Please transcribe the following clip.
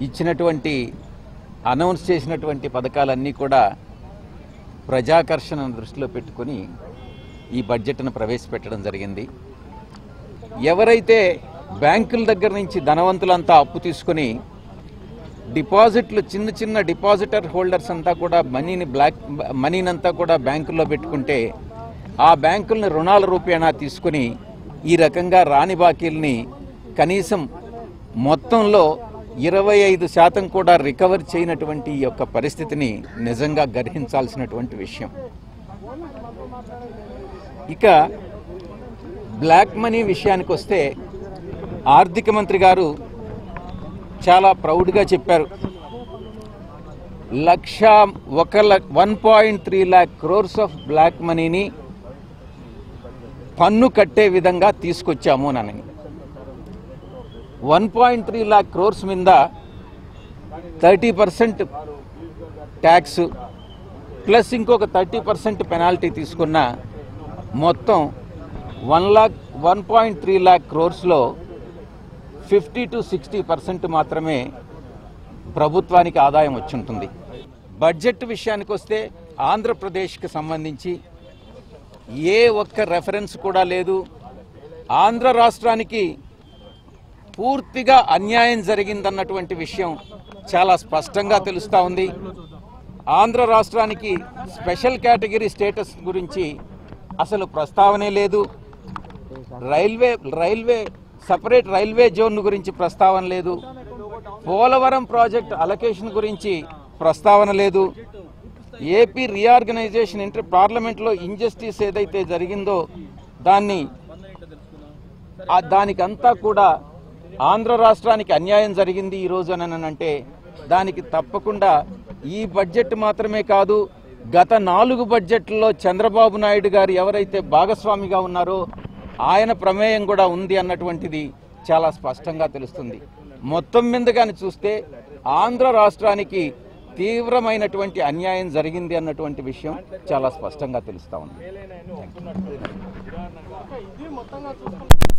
ఇచ్చినటువంటి అనౌన్స్ చేసినటువంటి పథకాలన్నీ కూడా ప్రజాకర్షణను దృష్టిలో పెట్టుకొని ఈ బడ్జెట్ను ప్రవేశపెట్టడం జరిగింది ఎవరైతే బ్యాంకుల దగ్గర నుంచి ధనవంతులంతా అప్పు తీసుకొని డిపాజిట్లు చిన్న చిన్న డిపాజిటర్ హోల్డర్స్ అంతా కూడా మనీని బ్లాక్ మనీనంతా కూడా బ్యాంకుల్లో పెట్టుకుంటే ఆ బ్యాంకుల్ని రుణాల రూపేణా తీసుకుని ఈ రకంగా రాని బాకీల్ని కనీసం మొత్తంలో ఇరవై ఐదు శాతం కూడా రికవర్ చేయనటువంటి ఈ యొక్క పరిస్థితిని నిజంగా గర్హించాల్సినటువంటి విషయం ఇక బ్లాక్ మనీ విషయానికి వస్తే ఆర్థిక మంత్రి గారు చాలా ప్రౌడ్గా చెప్పారు లక్ష ఒక one point three lakh crores of black మనీని పన్ను కట్టే విధంగా తీసుకొచ్చాము అని one point three lakh crores మీద థర్టీ పర్సెంట్ ట్యాక్స్ ప్లస్ ఇంకొక థర్టీ పర్సెంట్ పెనాల్టీ తీసుకున్న మొత్తం one lakh one point three lakh క్రోర్స్లో ఫిఫ్టీ టు సిక్స్టీ పర్సెంట్ మాత్రమే ప్రభుత్వానికి ఆదాయం వచ్చుంటుంది బడ్జెట్ విషయానికి వస్తే ఆంధ్రప్రదేశ్కి సంబంధించి ఏ ఒక్క రెఫరెన్స్ కూడా లేదు ఆంధ్ర రాష్ట్రానికి పూర్తిగా అన్యాయం జరిగిందన్నటువంటి విషయం చాలా స్పష్టంగా తెలుస్తూ ఉంది ఆంధ్ర రాష్ట్రానికి స్పెషల్ కేటగిరీ స్టేటస్ గురించి అసలు ప్రస్తావనే లేదు railway railway separate railway zone గురించి ప్రస్తావన లేదు పోలవరం ప్రాజెక్ట్ అలొకేషన్ గురించి ప్రస్తావన లేదు ఏపీ రీఆర్గనైజేషన్ ఇంటర్ పార్లమెంట్లో ఇంజస్టిస్ ఏదైతే జరిగిందో దాన్ని ఆ దానికంతా కూడా ఆంధ్ర రాష్ట్రానికి అన్యాయం జరిగింది ఈ రోజు అని అంటే దానికి తప్పకుండా ఈ బడ్జెట్ మాత్రమే కాదు గత నాలుగు బడ్జెట్లలో చంద్రబాబు నాయుడు గారు ఎవరైతే భాగస్వామిగా ఉన్నారో ఆయన ప్రమేయం కూడా ఉంది అన్నటువంటిది చాలా స్పష్టంగా తెలుస్తుంది మొత్తం మీద కానీ చూస్తే ఆంధ్ర రాష్ట్రానికి తీవ్రమైనటువంటి అన్యాయం జరిగింది అన్నటువంటి విషయం చాలా స్పష్టంగా తెలుస్తా ఉంది ఇది మొత్తంగా చూసుకుంటే